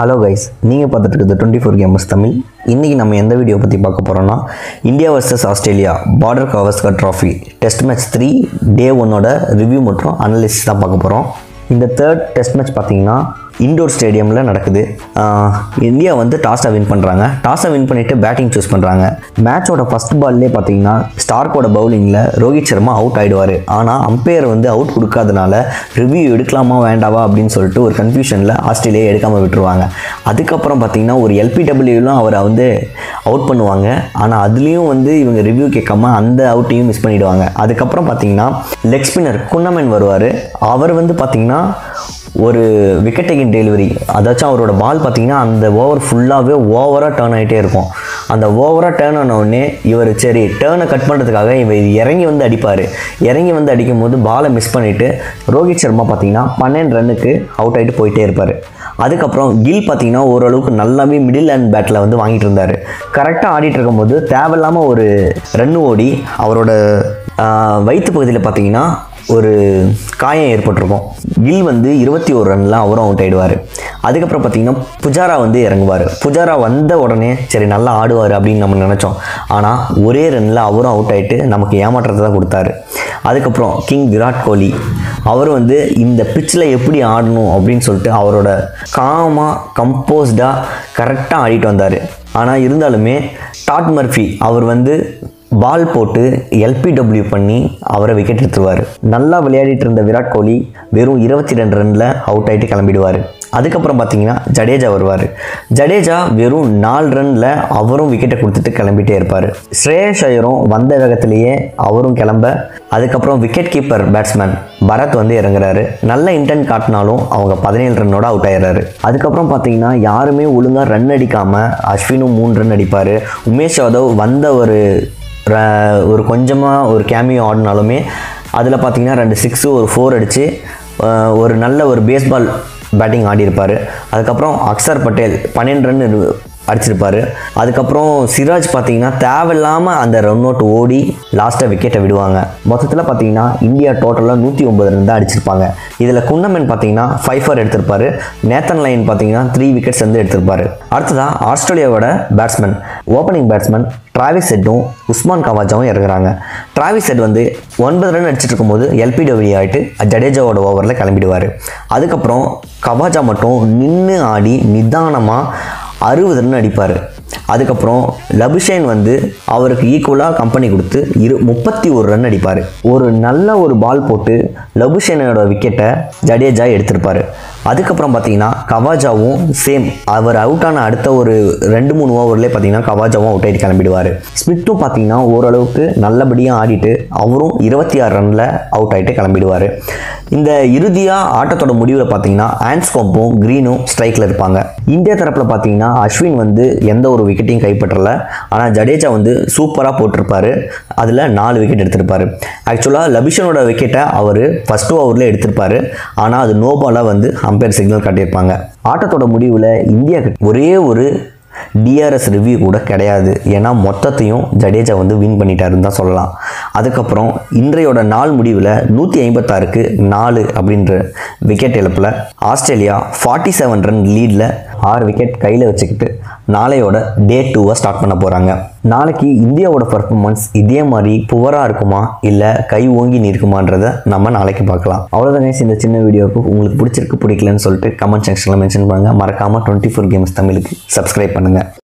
hello guys நீங்கள் பார்த்துட்டு இருக்கிறது டுவெண்ட்டி ஃபோர் கேமர்ஸ் தமிழ் இன்றைக்கி நம்ம எந்த வீடியோ பற்றி பார்க்க போகிறோம்னா India versus Australia Border Gavaskar trophy test match three day ஒன்னோட ரிவ்யூ மற்றும் அனலிசிஸ் தான் பார்க்க போகிறோம் இந்த தேர்ட் டெஸ்ட் மேட்ச் பார்த்தீங்கன்னா இண்டோர் ஸ்டேடியமில் நடக்குது ஆஹ் இந்தியா வந்து டாஸை வின் பண்ணுறாங்க டாஸை வின் பண்ணிவிட்டு பேட்டிங் சூஸ் பண்ணுறாங்க மேட்சோட ஃபஸ்ட் பால்லே பார்த்தீங்கன்னா ஸ்டார்க்கோட பவுலிங்கில் ரோஹித் சர்மா அவுட் ஆயிடுவார் ஆனால் அம்பையர் வந்து அவுட் கொடுக்காதனால ரிவ்யூ எடுக்கலாமா வேண்டாவா அப்படின்னு சொல்லிட்டு ஒரு கன்ஃபியூஷனில் ஆஸ்திரேலியா எடுக்காமல் விட்டுருவாங்க அதுக்கப்புறம் பார்த்தீங்கன்னா ஒரு எல்பிடபிள்யூலாம் அவரை வந்து அவுட் பண்ணுவாங்க ஆனால் அதுலேயும் வந்து இவங்க ரிவ்யூ கேட்காம அந்த அவுட்டையும் மிஸ் பண்ணிடுவாங்க அதுக்கப்புறம் பார்த்தீங்கன்னா லெக் ஸ்பின்னர் குன்னமன் வருவார் அவர் வந்து பார்த்தீங்கன்னா ஒரு விக்கெட் டேக்கிங் டெலிவரி அதாச்சும் அவரோட பால் பார்த்தீங்கன்னா அந்த ஓவர் ஃபுல்லாகவே ஓவராக டேர்ன் ஆகிட்டே இருக்கும் அந்த ஓவராக டேர்ன் ஆன உடனே இவர் சரி டேர்னை கட் பண்ணுறதுக்காக இவர் இறங்கி வந்து அடிப்பார் இறங்கி வந்து அடிக்கும் போது பாலை மிஸ் பண்ணிவிட்டு ரோஹித் சர்மா பார்த்தீங்கன்னா பன்னெண்டு ரன்னுக்கு அவுட் ஆகிட்டு போயிட்டே இருப்பார் அதுக்கப்புறம் கில் பார்த்தீங்கன்னா ஓரளவுக்கு நல்லாவே மிடில் அண்ட் பேட்டில் வந்து வாங்கிட்டு இருந்தார் கரெக்டாக ஆடிட்டு இருக்கும்போது தேவையில்லாமல் ஒரு ரன் ஓடி அவரோட ஆஹ், வயிற்று பகுதியில் பார்த்தீங்கன்னா ஒரு காயம் ஏற்பட்டிருக்கும் கில் வந்து இருபத்தி ஒரு ரன்ல அவரும் அவுட் ஆயிடுவார் அதுக்கப்புறம் பார்த்தீங்கன்னா புஜாரா வந்து இறங்குவார் புஜாரா வந்த உடனே சரி நல்லா ஆடுவார் அப்படின்னு நம்ம நினச்சோம் ஆனால் ஒரே ரன்னில் அவரும் அவுட் ஆயிட்டு நமக்கு ஏமாற்றத்தை தான் கொடுத்தாரு அதுக்கப்புறம் கிங் விராட் கோலி அவர் வந்து இந்த பிச்சில் எப்படி ஆடணும் அப்படின்னு சொல்லிட்டு அவரோட காமாக கம்போஸ்டாக கரெக்டாக ஆடிட்டு வந்தார் ஆனால் இருந்தாலுமே டாட் மர்ஃபி அவர் வந்து பால் போட்டு எல்பிடபிள்யூ பண்ணி அவரை விக்கெட் எடுத்துருவார் நல்லா விளையாடிட்டு இருந்த விராட் கோலி வெறும் இருபத்தி ரெண்டு ரனில் அவுட் ஆகிட்டு கிளம்பிடுவார் அதுக்கப்புறம் பார்த்தீங்கன்னா ஜடேஜா வருவார் ஜடேஜா வெறும் நாலு ரனில் அவரும் விக்கெட்டை கொடுத்துட்டு கிளம்பிட்டே இருப்பார் ஸ்ரேயஸ் ஐயரும் வந்த வேகத்திலேயே அவரும் கிளம்ப அதுக்கப்புறம் விக்கெட் கீப்பர் பேட்ஸ்மேன் பரத் வந்து இறங்குறாரு நல்ல இன்டென்ட் காட்டினாலும் அவங்க பதினேழு ரன்னோட அவுட் ஆயிடுறாரு அதுக்கப்புறம் பார்த்தீங்கன்னா யாருமே ஒழுங்காக ரன் அடிக்காமல் அஸ்வினும் மூணு ரன் அடிப்பார் உமேஷ் யாதவ் வந்த ஒரு ர- ஒரு கொஞ்சமாக ஒரு கேமியோ ஆடினாலுமே அதில் பார்த்தீங்கன்னா ரெண்டு சிக்ஸு ஒரு ஃபோர் அடித்து ஒரு நல்ல ஒரு பேஸ்பால் பேட்டிங் ஆடியிருப்பார் அதுக்கப்புறம் அக்சர் பட்டேல் பன்னெண்டு ரன் இரு- அடிச்சிருப்பாரு அதுக்கப்புறம் சிராஜ் பார்த்தீங்கன்னா தேவையில்லாமல் அந்த ரன் அவுட் ஓடி லாஸ்ட்டாக விக்கெட்டை விடுவாங்க மொத்தத்தில் பார்த்தீங்கன்னா இந்தியா டோட்டலாக நூற்றி ஒன்பது ரன் தான் அடிச்சிருப்பாங்க இதில் குன்னமன் பார்த்தீங்கன்னா ஃபைவ் ஃபோர் எடுத்திருப்பாரு நேத்தன் லைன் பார்த்தீங்கன்னா த்ரீ விக்கெட்ஸ் வந்து எடுத்திருப்பாரு அடுத்ததான் ஆஸ்திரேலியாவோட பேட்ஸ்மேன் ஓப்பனிங் பேட்ஸ்மேன் டிராவிஸ் செட்டும் உஸ்மான் கவாஜாவும் இறங்குறாங்க டிராவிஸ் செட் வந்து ஒன்பது ரன் அடிச்சிட்டு இருக்கும்போது எல்பிடபிள்யூ ஆகிட்டு ஜடேஜாவோட ஓவரில் கிளம்பிடுவார் அதுக்கப்புறம் கவாஜா மட்டும் நின்று ஆடி நிதானமாக அறுபது ரன் அடிப்பார் அதுக்கப்புறம் லபுஷேன் வந்து அவருக்கு ஈக்குவலாக கம்பெனி கொடுத்து இரு முப்பத்தி ஒரு ரன் அடிப்பார் ஒரு நல்ல ஒரு பால் போட்டு லபுஷேனோட விக்கெட்டை ஜடேஜா எடுத்திருப்பார் அதுக்கப்புறம் பார்த்தீங்கன்னா கவாஜாவும் சேம் அவர் அவுட் ஆன அடுத்த ஒரு ரெண்டு மூணு ஓவர்லேயே பார்த்தீங்கன்னா கவாஜாவும் அவுட் ஆகிட்டு கிளம்பிடுவார் ஸ்மித்தும் பார்த்தீங்கன்னா ஓரளவுக்கு நல்லபடியாக ஆடிட்டு அவரும் இருபத்தி ஆறு ரனில் அவுட் ஆகிட்டு கிளம்பிடுவார் இந்த இறுதியாக ஆட்டத்தோட முடிவில் பார்த்தீங்கன்னா ஆன்ஸ்கோம்பும் க்ரீனும் ஸ்ட்ரைக்கில் இருப்பாங்க இந்தியா தரப்பில் பார்த்தீங்கன்னா அஸ்வின் வந்து எந்த ஒரு விக்கெட்டையும் கைப்பற்றல ஆனால் ஜடேஜா வந்து சூப்பராக போட்டிருப்பாரு அதில் நாலு விக்கெட் எடுத்திருப்பாரு ஆக்சுவலாக லபிஷனோட விக்கெட்டை அவர் ஃபஸ்ட் ஓவரில் எடுத்திருப்பாரு ஆனால் அது நோ பாலாக வந்து அம்பையர் சிக்னல் காட்டியிருப்பாங்க ஆட்டத்தோட முடிவில் இந்தியா ஒரே ஒரு டிஆர்எஸ் ரிவ்யூ கூட கிடையாது ஏன்னா மொத்தத்தையும் ஜடேஜா வந்து வின் பண்ணிட்டாருன்னு தான் சொல்லலாம் அதுக்கப்புறம் இன்றையோட நாள் முடிவில் நூற்றி ஐம்பத்தாறுக்கு நாலு அப்படின்ற விக்கெட் இழப்பில் ஆஸ்திரேலியா ஃபார்ட்டி செவன் ரன் லீடில் ஆறு விக்கெட் கையில் வச்சுக்கிட்டு நாளையோட டே டூவை ஸ்டார்ட் பண்ண போகிறாங்க நாளைக்கு இந்தியாவோட பர்ஃபார்மன்ஸ் இதே மாதிரி புவராக இருக்குமா இல்லை கை ஓங்கி நிற்குமான்றதை நம்ம நாளைக்கு பார்க்கலாம் அவ்வளோதான் guys இந்த சின்ன வீடியோவுக்கு உங்களுக்கு பிடிச்சிருக்கு பிடிக்கலன்னு சொல்லிட்டு கமெண்ட் செக்ஷனில் மென்ஷன் பண்ணுங்கள் மறக்காமல் டுவெண்ட்டி ஃபோர் கேம்ஸ் தமிழுக்கு சப்ஸ்கிரைப் பண்ணுங்கள்